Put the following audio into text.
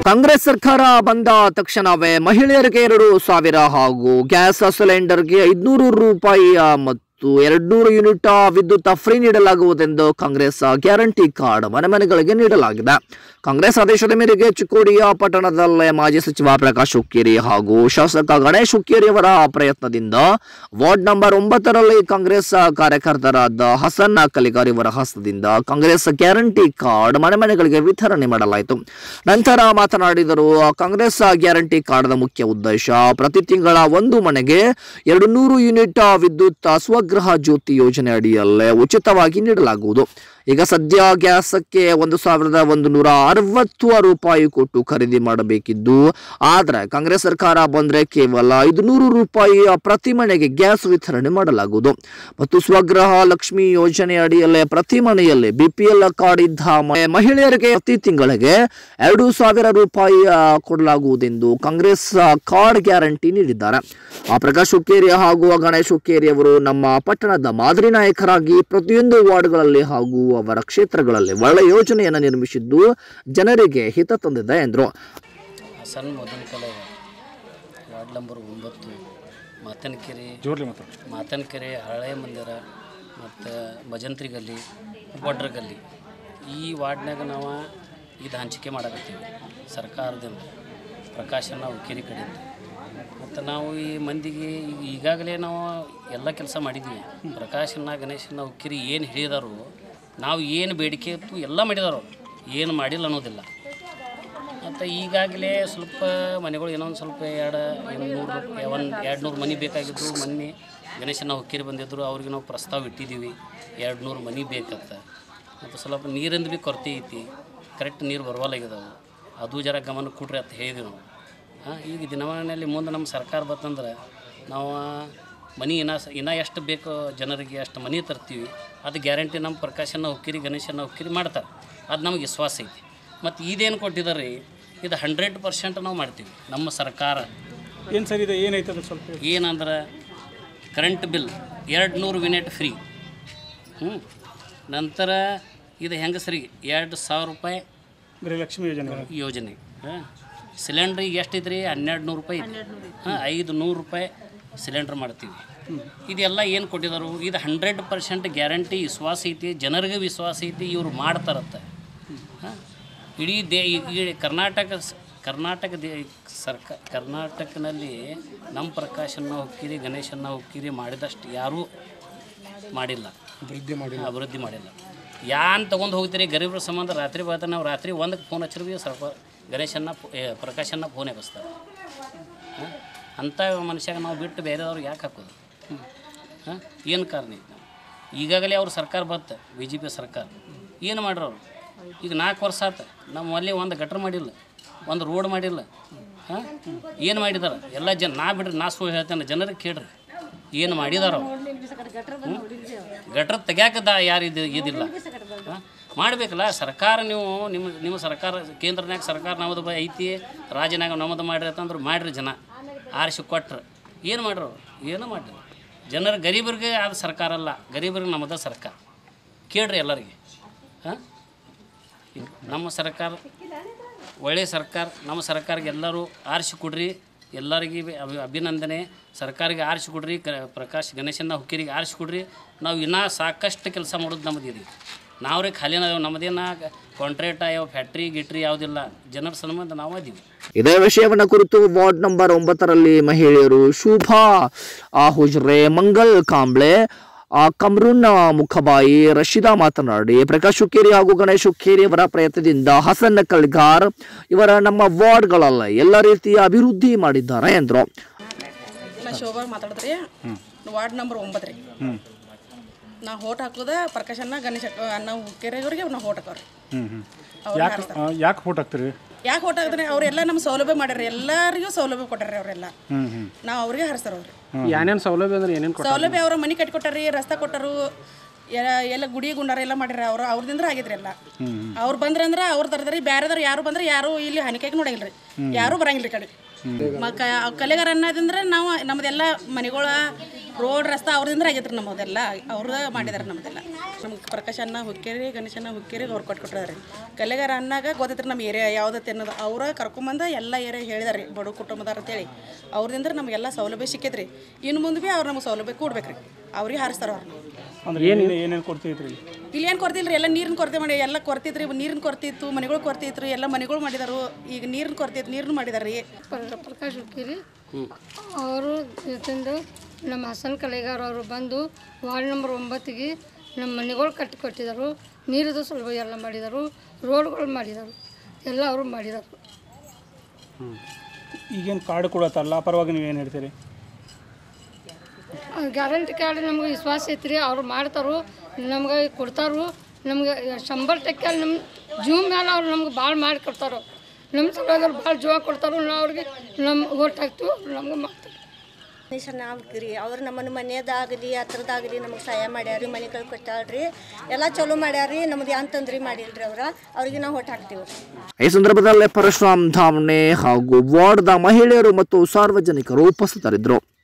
ಕಾಂಗ್ರೆಸ್ ಸರ್ಕಾರ ಬಂದ ತಕ್ಷಣವೇ ಮಹಿಳೆಯರಿಗೆ ಎರಡು ಸಾವಿರ ಹಾಗೂ ಗ್ಯಾಸ್ ಸಿಲಿಂಡರ್ಗೆ ಐದುನೂರು ರೂಪಾಯಿಯ ಮತ್ತು ಎರಡ್ನೂರು ಯೂನಿಟ್ ವಿದ್ಯುತ್ ಫ್ರೀ ನೀಡಲಾಗುವುದೆಂದು ಕಾಂಗ್ರೆಸ್ ಗ್ಯಾರಂಟಿ ಕಾರ್ಡ್ ಮನೆ ಮನೆಗಳಿಗೆ ನೀಡಲಾಗಿದೆ ಕಾಂಗ್ರೆಸ್ ಆದೇಶದ ಮೇರೆಗೆ ಚಿಕ್ಕೋಡಿಯ ಪಟ್ಟಣದಲ್ಲೇ ಮಾಜಿ ಸಚಿವ ಪ್ರಕಾಶ್ ಹುಕ್ಕೇರಿ ಹಾಗೂ ಶಾಸಕ ಗಣೇಶ್ ಹುಕ್ಕೇರಿ ಅವರ ಪ್ರಯತ್ನದಿಂದ ವಾರ್ಡ್ ನಂಬರ್ ಒಂಬತ್ತರಲ್ಲಿ ಕಾಂಗ್ರೆಸ್ ಕಾರ್ಯಕರ್ತರಾದ ಹಸನ್ ಕಲಿಗಾರ್ ಇವರ ಹಸ್ತದಿಂದ ಕಾಂಗ್ರೆಸ್ ಗ್ಯಾರಂಟಿ ಕಾರ್ಡ್ ಮನೆ ಮನೆಗಳಿಗೆ ವಿತರಣೆ ಮಾಡಲಾಯಿತು ನಂತರ ಮಾತನಾಡಿದರು ಕಾಂಗ್ರೆಸ್ ಗ್ಯಾರಂಟಿ ಕಾರ್ಡ್ನ ಮುಖ್ಯ ಉದ್ದೇಶ ಪ್ರತಿ ತಿಂಗಳ ಒಂದು ಮನೆಗೆ ಎರಡು ನೂರು ಯೂನಿಟ್ ವಿದ್ಯುತ್ ಸ್ವಗೃಹ ಜ್ಯೋತಿ ಯೋಜನೆ ಅಡಿಯಲ್ಲೇ ಉಚಿತವಾಗಿ ನೀಡಲಾಗುವುದು ಈಗ ಸದ್ಯ ಗ್ಯಾಸಕ್ಕೆ ಒಂದು ಸಾವಿರದ ಒಂದು ನೂರ ಅರವತ್ತು ರೂಪಾಯಿ ಕೊಟ್ಟು ಖರೀದಿ ಮಾಡಬೇಕಿದ್ದು ಆದ್ರೆ ಕಾಂಗ್ರೆಸ್ ಸರ್ಕಾರ ಬಂದ್ರೆ ಕೇವಲ ಐದುನೂರು ರೂಪಾಯಿ ಪ್ರತಿ ಮನೆಗೆ ಗ್ಯಾಸ್ ವಿತರಣೆ ಮಾಡಲಾಗುವುದು ಮತ್ತು ಸ್ವಗೃಹ ಲಕ್ಷ್ಮಿ ಯೋಜನೆ ಅಡಿಯಲ್ಲೇ ಪ್ರತಿ ಮನೆಯಲ್ಲಿ ಬಿಪಿಎಲ್ ಕಾರ್ಡ್ ಇದ್ದ ಮ- ಮಹಿಳೆಯರಿಗೆ ಪ್ರತಿ ತಿಂಗಳಿಗೆ ಎರಡು ಸಾವಿರ ರೂಪಾಯಿ ಆ, ಕೊಡಲಾಗುವುದೆಂದು ಕಾಂಗ್ರೆಸ್ ಆ, ಕಾರ್ಡ್ ಗ್ಯಾರಂಟಿ ನೀಡಿದ್ದಾರೆ ಆ ಪ್ರಕಾಶ್ ಹುಕ್ಕೇರಿ ಹಾಗೂ ಗಣೇಶ್ ಹುಕ್ಕೇರಿ ಅವರು ನಮ್ಮ ಪಟ್ಟಣದ ಮಾದರಿ ನಾಯಕರಾಗಿ ಪ್ರತಿಯೊಂದು ವಾರ್ಡ್ಗಳಲ್ಲಿ ಹಾಗೂ ಅವರ ಕ್ಷೇತ್ರಗಳಲ್ಲಿ ಒಳ್ಳೆ ಯೋಜನೆಯನ್ನು ನಿರ್ಮಿಸಿದ್ದು ಜನರಿಗೆ ಹಿತ ತಂದಿದೆ ಎಂದರು ಸಣ್ಣ ಮೊದಲ ಕಲೆ ವಾರ್ಡ್ ನಂಬರ್ ಒಂಬತ್ತು ಮಾತನಕೆರೆ ಜೋರ್ಲಿ ಮಾತಾಡ ಮಾತನಕೆರೆ ಹಳೆಯ ಮಂದಿರ ಮತ್ತು ಭಜಂತ್ರಿ ಗಲ್ಲಿ ವಡ್ರ ಗಲ್ಲಿ ಈ ವಾರ್ಡ್ನಾಗ ನಾವು ಇದು ಹಂಚಿಕೆ ಮಾಡಕತ್ತೀವಿ ಸರ್ಕಾರದಿಂದ ಪ್ರಕಾಶನ ಉಕ್ಕೇರಿ ಕಡೆಯಿಂದ ಮತ್ತು ನಾವು ಈ ಮಂದಿಗೆ ಈಗ ಈಗಾಗಲೇ ನಾವು ಎಲ್ಲ ಕೆಲಸ ಮಾಡಿದ್ವಿ ಪ್ರಕಾಶನ ಗಣೇಶನ ಉಕ್ಕಿರಿ ಏನು ಹೇಳಿದಾರೋ ನಾವು ಏನು ಬೇಡಿಕೆ ಇತ್ತು ಎಲ್ಲ ಮಾಡಿದಾರೋ ಏನು ಮಾಡಿಲ್ಲ ಅನ್ನೋದಿಲ್ಲ ಮತ್ತು ಈಗಾಗಲೇ ಸ್ವಲ್ಪ ಮನೆಗಳು ಇನ್ನೊಂದು ಸ್ವಲ್ಪ ಎರಡು ನೂರು ಒಂದು ಎರಡು ನೂರು ಮನೆ ಬೇಕಾಗಿದ್ದು ಮೊನ್ನೆ ಗಣೇಶನ ಹುಕ್ಕೇರಿ ಬಂದಿದ್ದರು ಅವ್ರಿಗೆ ನಾವು ಪ್ರಸ್ತಾವ ಇಟ್ಟಿದ್ದೀವಿ ಎರಡು ನೂರು ಮನೆ ಬೇಕತ್ತ ಮತ್ತು ಸ್ವಲ್ಪ ನೀರಿಂದ ಭೀ ಕೊರತೆ ಐತಿ ಕರೆಕ್ಟ್ ನೀರು ಬರವಲ್ಲಾಗಿದಾವೆ ಅದು ಜರ ಗಮನ ಕೊಡ್ರಿ ಅಂತ ಹೇಳಿದ್ವಿ ನಾವು ಹಾಂ ಈಗ ದಿನಮಾನದಲ್ಲಿ ಮುಂದೆ ನಮ್ಮ ಸರ್ಕಾರ ಬರ್ತಂದ್ರೆ ನಾವು ಮನೆ ಇನ್ನ ಸ- ಇನ್ನ ಎಷ್ಟು ಬೇಕು ಜನರಿಗೆ ಅಷ್ಟು ಮನೆ ತರ್ತೀವಿ ಅದು ಗ್ಯಾರಂಟಿ ನಮ್ಮ ಪ್ರಕಾಶನ ಹುಕ್ಕಿರಿ ಗಣೇಶನ ಹುಕ್ಕಿರಿ ಮಾಡ್ತಾರೆ ಅದು ನಮಗೆ ವಿಶ್ವಾಸ ಐತಿ ಮತ್ತು ಇದೇನು ಕೊಟ್ಟಿದ್ದಾರೆ ಇದು ಹಂಡ್ರೆಡ್ ಪರ್ಸೆಂಟ್ ನಾವು ಮಾಡ್ತೀವಿ ನಮ್ಮ ಸರ್ಕಾರ ಏನು ಸರ್ ಇದು ಏನೈತೆ ಅದು ಸ್ವಲ್ಪ ಹೇಳಿ. ಏನಂದ್ರೆ ಕರೆಂಟ್ ಬಿಲ್ ಎರಡು ನೂರು ಯೂನಿಟ್ ಫ್ರೀ ಹ್ಞೂ ನಂತರ ಇದು ಹೆಂಗಸರಿಗೆ ಎರಡು ಸಾವಿರ ರೂಪಾಯಿ ಬರೀ ಲಕ್ಷ್ಮಿ ಯೋಜನೆ ಯೋಜನೆ ಹಾಂ ಸಿಲಿಂಡ್ರ್ ಈಗ ಎಷ್ಟೈತೆ ರೀ ಹನ್ನೆರಡು ನೂರು ರೂಪಾಯಿ ಹಾಂ ಐದು ನೂರು ರೂಪಾಯಿ ಸಿಲಿಂಡ್ರ್ ಮಾಡ್ತೀವಿ ಇದೆಲ್ಲ ಏನು ಕೊಟ್ಟಿದ್ದಾರೆ ಇದು ಹಂಡ್ರೆಡ್ ಪರ್ಸೆಂಟ್ ಗ್ಯಾರಂಟಿ ವಿಶ್ವಾಸ ಐತಿ ಜನರಿಗೆ ವಿಶ್ವಾಸ ಐತಿ ಇವ್ರು ಮಾಡ್ತಾರತ್ತ ಹಾಂ ಇಡೀ ದೇ ಈ ಕರ್ನಾಟಕ ಸ- ಕರ್ನಾಟಕ ದೇ ಸರ್ಕ ಕರ್ನಾಟಕನಲ್ಲಿ ನಮ್ಮ ಪ್ರಕಾಶನ ಹುಕ್ಕಿರಿ ಗಣೇಶನ್ನ ಹುಕ್ಕಿರಿ ಮಾಡಿದಷ್ಟು ಯಾರೂ ಮಾಡಿಲ್ಲ ಅಭಿವೃದ್ಧಿ ಮಾಡಿ ಅಭಿವೃದ್ಧಿ ಮಾಡಿಲ್ಲ ಯಾನ್ ತೊಗೊಂಡು ಹೋಗ್ತೀರಿ ಗರೀಬ್ರ ಸಂಬಂಧ ರಾತ್ರಿ ಬರ್ತಾರೆ ನಾವು ರಾತ್ರಿ ಒಂದಕ್ಕೆ ಫೋನ್ ಹಚ್ಚಿರ್ ಭೀ ಸ್ವಲ್ಪ ಗಣೇಶನ್ನ ಫೋ- ಏ, ಪ್ರಕಾಶನ್ನ ಫೋನ್ ಎಬ್ಬಿಸ್ತಾರೆ ಹಾಂ ಅಂಥ ಮನುಷ್ಯಾಗ ನಾವು ಬಿಟ್ಟು ಬೇರೆದವ್ರಿಗೆ ಯಾಕೆ ಹಾಕೋದು ಹಾಂ ಏನು ಕಾರಣ ಐತೆ ನಾವು ಈಗಾಗಲೇ ಅವ್ರ ಸರ್ಕಾರ ಬತ್ತ ಬಿ ಜೆ ಪಿ ಸರ್ಕಾರ ಏನು ಮಾಡ್ರವ್ರು ಈಗ ನಾಲ್ಕು ವರ್ಷ ಆತ ನಮ್ಮಲ್ಲಿ ಒಂದು ಗಟ್ರ ಮಾಡಿಲ್ಲ ಒಂದು ರೋಡ್ ಮಾಡಿಲ್ಲ ಹಾಂ ಏನು ಮಾಡಿದಾರೆ ಎಲ್ಲ ಜನ ನಾ ಬಿಡ್ರಿ ನಾ ಸುಳ್ಳು ಹೇಳ್ತೇನೆ ಜನರಿಗೆ ಕೇಳ್ರಿ ಏನು ಮಾಡಿದಾರ ಅವ್ರು ಗಟ್ರ ತೆಗ್ಯಾಕ ದ ಯಾರು ಇದು ಇದಿಲ್ಲ ಹಾಂ ಮಾಡಬೇಕಲ್ಲ ಸರ್ಕಾರ ನೀವು ನಿಮ್ಮ ನಿಮ್ಮ ಸರ್ಕಾರ ಕೇಂದ್ರನಾಗ ಸರ್ಕಾರ ನಮ್ಮದು ಬ- ಐತಿ ರಾಜ್ಯನಾಗ ನಮ್ಮದು ಮಾಡ್ರಿ ಅಂತಂದ್ರೆ ಮಾಡ್ರಿ ಜನ ಆರಿಸಿ ಕೊಟ್ರು ಏನು ಮಾಡ್ರು ಏನೂ ಮಾಡಿಲ್ಲ ಜನರ ಗರೀಬರಿಗೆ ಆದ ಸರ್ಕಾರ ಅಲ್ಲ ಗರೀಬರಿಗೆ ನಮ್ಮದ ಸರ್ಕಾರ ಕೇಳ್ರಿ ಎಲ್ಲರಿಗೆ ಹಾಂ ನಮ್ಮ ಸರ್ಕಾರ ಒಳ್ಳೆಯ ಸರ್ಕಾರ ನಮ್ಮ ಸರ್ಕಾರಕ್ಕೆ ಎಲ್ಲರೂ ಆರಿಸಿ ಕೊಡ್ರಿ ಎಲ್ಲರಿಗೆ ಅಭಿ ಅಭಿನಂದನೆ ಸರ್ಕಾರಿಗೆ ಆರಿಸಿ ಕೊಡ್ರಿ ಕ ಪ್ರಕಾಶ್ ಗಣೇಶನ ಹುಕ್ಕೇರಿಗೆ ಆರಿಸಿ ಕೊಡ್ರಿ ನಾವು ಇನ್ನೂ ಸಾಕಷ್ಟು ಕೆಲಸ ಮಾಡೋದು ನಮ್ಮದು ಇದೆ ನಾವ್ರಿ ಖಾಲಿನ ನಮ್ಮದೇನ ಕಾಂಟ್ರಾಕ್ಟ್ ಯಾವ ಫ್ಯಾಕ್ಟ್ರಿ ಗಿಟ್ರಿ ಯಾವುದಿಲ್ಲ ಜನರ ಸಂಬಂಧ ನಾವು ಅದೀವಿ ಇದೇ ವಿಷಯವನ್ನ ಕುರಿತು ವಾರ್ಡ್ ನಂಬರ್ ಒಂಬತ್ತರಲ್ಲಿ ಮಹಿಳೆಯರು ಶೋಭಾ ಹುಜ್ರೆ ಮಂಗಲ್ ಕಾಂಬ್ಳೆ ಆ, ಕಮ್ರುನ್ ಮುಖಬಾಯಿ ರಶೀದಾ ಮಾತನಾಡಿ ಪ್ರಕಾಶ್ ಹುಕ್ಕೇರಿ ಹಾಗೂ ಗಣೇಶ್ ಹುಕ್ಕೇರಿ ಅವರ ಪ್ರಯತ್ನದಿಂದ ಹಸನ್ ಕಳ್ಗಾರ್ ಇವರ ನಮ್ಮ ವಾರ್ಡ್ಗಳಲ್ಲ ಎಲ್ಲ ರೀತಿಯ ಅಭಿವೃದ್ಧಿ ಮಾಡಿದ್ದಾರೆ ಎಂದರು ನಾ ಶೋಭಾ ಮಾತಾಡಿದ್ರಿ ವಾರ್ಡ್ ನಂಬರ್ ಒಂಬತ್ತು ರೀ ನಾ ಹೋಟ್ ಹಾಕೋದ ಪ್ರಕಾಶನ್ನ ಗಣೇಶ ನಾವು ಕೆರೆಯವ್ರಿಗೆ ನಾವು ಹೋಟ್ ಹಾಕೋರಿ ಹ್ಞೂ ಹ್ಞೂ ಅವ್ರು ಯಾಕೆ ಯಾಕೆ ಫೋಟ್ ಹಾಕ್ತೀರಿ ಯಾಕೆ ಹೋಟ್ ಹಾಕಿದ್ರಿ ಅವರೆಲ್ಲ ನಮ್ಮ ಸೌಲಭ್ಯ ಮಾಡ್ಯಾರ ಎಲ್ಲರಿಗೂ ಸೌಲಭ್ಯ ಕೊಟ್ಟಾರ್ರಿ ಅವರೆಲ್ಲ ಹ್ಞೂ ಹ್ಞೂ ನಾವು ಅವ್ರಿಗೆ ಹರಿಸ್ತಾರ ಅವ್ರಿ ಏನೇನು ಸೌಲಭ್ಯ ಅಂದ್ರೆ ಏನೇನು ಸೌಲಭ್ಯ ಅವ್ರ ಮನೆ ಕಟ್ಟಿ ಕೊಟ್ಟಾರಿ ರಸ್ತೆ ಕೊಟ್ಟರು ಎ- ಎಲ್ಲ ಗುಡಿ ಗುಂಡಾರ ಎಲ್ಲ ಮಾಡ್ಯಾರ ಅವ್ರು ಅವ್ರದಿಂದ ಆಗಿದ್ರಿ ಎಲ್ಲ ಅವ್ರು ಬಂದ್ರೆ ಅಂದ್ರೆ ಅವ್ರು ತರದ್ರಿ ಬ್ಯಾರೆದವ್ರು ಯಾರು ಬಂದ್ರೆ ಯಾರು ಇಲ್ಲಿ ಹಾನಿಕಾಗಿ ನೋಡಂಗಿಲ್ರಿ ಯಾರು ಬರಂಗಿಲ್ರಿ ಈ ಕಡೆ ಮ- ಕ- ಕಲೆಗಾರ ಅನ್ನೋದಂದ್ರೆ ನಾವು ನಮ್ದೆಲ್ಲ ಮನೆಗಳ ರೋಡ್ ರಸ್ತೆ ಅವ್ರದಿಂದ ಆಗೈತ್ರಿ ನಮ್ಮದೆಲ್ಲ ಅವ್ರದ ಮಾಡಿದಾರೆ ನಮ್ದೆಲ್ಲ ನಮ್ಗೆ ಪ್ರಕಾಶ್ ಅನ್ನ ಹುಕ್ಕೇರಿ ಗಣೇಶನ್ನ ಹುಕ್ಕೇರಿ ಅವ್ರು ಕೊಟ್ಕೊಟ್ಟಾರೆ ಕಲೆಗಾರ ಅನ್ನಾಗ ಗೊತ್ತೈತ್ರಿ ನಮ್ಮ ಏರಿಯಾ ಯಾವ್ದತ್ತೆ ಅನ್ನೋದು ಅವ್ರ ಕರ್ಕೊಂಬಂದ ಎಲ್ಲ ಏರಿಯಾ ಹೇಳಿದಾರೆ ಬಡ ಕುಟುಂಬದಾರ ಅಂತೇಳಿ ಅವ್ರದಿಂದ ನಮಗೆಲ್ಲ ಸೌಲಭ್ಯ ಸಿಕ್ಕೈತ್ರಿ ಇನ್ನು ಮುಂದೆ ಭೀ ಅವ್ರು ನಮ್ಗೆ ಸೌಲಭ್ಯ ಕೊಡ್ಬೇಕ್ರಿ ಅವ್ರಿಗೆ ಹಾರಿಸ್ತಾರ ಅವ್ರನ್ನ ಅಂದ್ರೆ ಏನು ಏನೇನು ಕೊಡ್ತೈತ್ರಿ ಇಲ್ಲಿ ಏನು ಕೊರತೆ ಇಲ್ರಿ ಎಲ್ಲ ನೀರಿನ ಕೊರತೆ ಮಾಡಿ ಎಲ್ಲ ಕೊರತೆ ಇತ್ರಿ ನೀರಿನ ಕೊರತೆ ಇತ್ತು ಮನೆಗಳು ಕೊರತೆ ಇತ್ತು ಎಲ್ಲ ಮನೆಗಳು ಮಾಡಿದಾರು ಈಗ ನೀರಿನ ಕೊರತೆ ಇತ್ತು ನೀರಿನ ಮಾಡಿದಾರೆ ರೀ ಪ್ರ- ಪ್ರಕಾಶ್ ಹುಕ್ಕೇರಿ ಅವರು ಜೊತೆಂದು ನಮ್ಮ ಹಸನ್ ಕಲೆಗಾರ್ ಅವರು ಬಂದು ವಾರ್ಡ್ ನಂಬರ್ ಒಂಬತ್ತಿಗೆ ನಮ್ಮ ಮನೆಗಳು ಕಟ್ಟಿಕೊಟ್ಟಿದ್ದಾರೆ ನೀರಿದು ಸೌಲಭ್ಯ ಎಲ್ಲ ಮಾಡಿದರು ರೋಡ್ಗಳು ಮಾಡಿದರು ಎಲ್ಲ ಅವರು ಮಾಡಿದರು ಈಗೇನು ಕಾರ್ಡ್ ಕೊಡತ್ತಲ್ಲ ಪರವಾಗಿ ನೀವೇನು ಹೇಳ್ತೀರಿ ಗ್ಯಾರಂಟಿ ಕಾರ್ಡ್ ನಮ್ಗೆ ವಿಶ್ವಾಸ ಐತ್ರಿ ಅವ್ರು ಮಾಡ್ತಾರು ನಮ್ಗೆ ಕೊಡ್ತಾರು ನಮ್ಗೆ ಶಂಬರ್ ಟಕ್ಕೆ ನಮ್ಮ ಜೀವ ಮೇಲೆ ಅವ್ರು ನಮ್ಗೆ ಭಾಳ ಮಾಡಿ ಕೊಡ್ತಾರೋ ನಮ್ಮ ಸಲುವಾಗಿ ಅವ್ರು ಭಾಳ ಜೀವ ಕೊಡ್ತಾರೋ ನಾವು ಅವ್ರಿಗೆ ನಮ್ಮ ಓಟ್ ಹಾಕ್ತೀವಿ ಅವ್ರು ನಮ್ಗೆ ಮಾಡ್ತಾರೆ ಮನುಷ್ಯನ ಆಗ್ರಿ ಅವ್ರು ನಮ್ಮನ್ನು ಮನೆಯದಾಗಲಿ ಹತ್ರದಾಗಲಿ ನಮಗೆ ಸಹಾಯ ಮಾಡ್ಯಾರಿ ಮನೆಗಳು ಕೊಟ್ಟಾಳ್ರಿ ಎಲ್ಲ ಚಲೋ ಮಾಡ್ಯಾರಿ ನಮ್ದು ಏನು ತೊಂದ್ರೆ ಮಾಡಿಲ್ರಿ ಅವ್ರ ಅವ್ರಿಗೆ ನಾವು ಹೊಟ್ಟು ಹಾಕ್ತೀವಿ ಈ ಸಂದರ್ಭದಲ್ಲಿ ಪರಶುರಾಮ್ ಧಾಮಣೆ ಹಾಗೂ ವಾರ್ಡ್ದ ಮಹಿಳೆಯರು ಮತ್ತು ಸಾರ್ವಜನಿಕರು ಉಪಸ್ಥಿತರಿದ್ದರು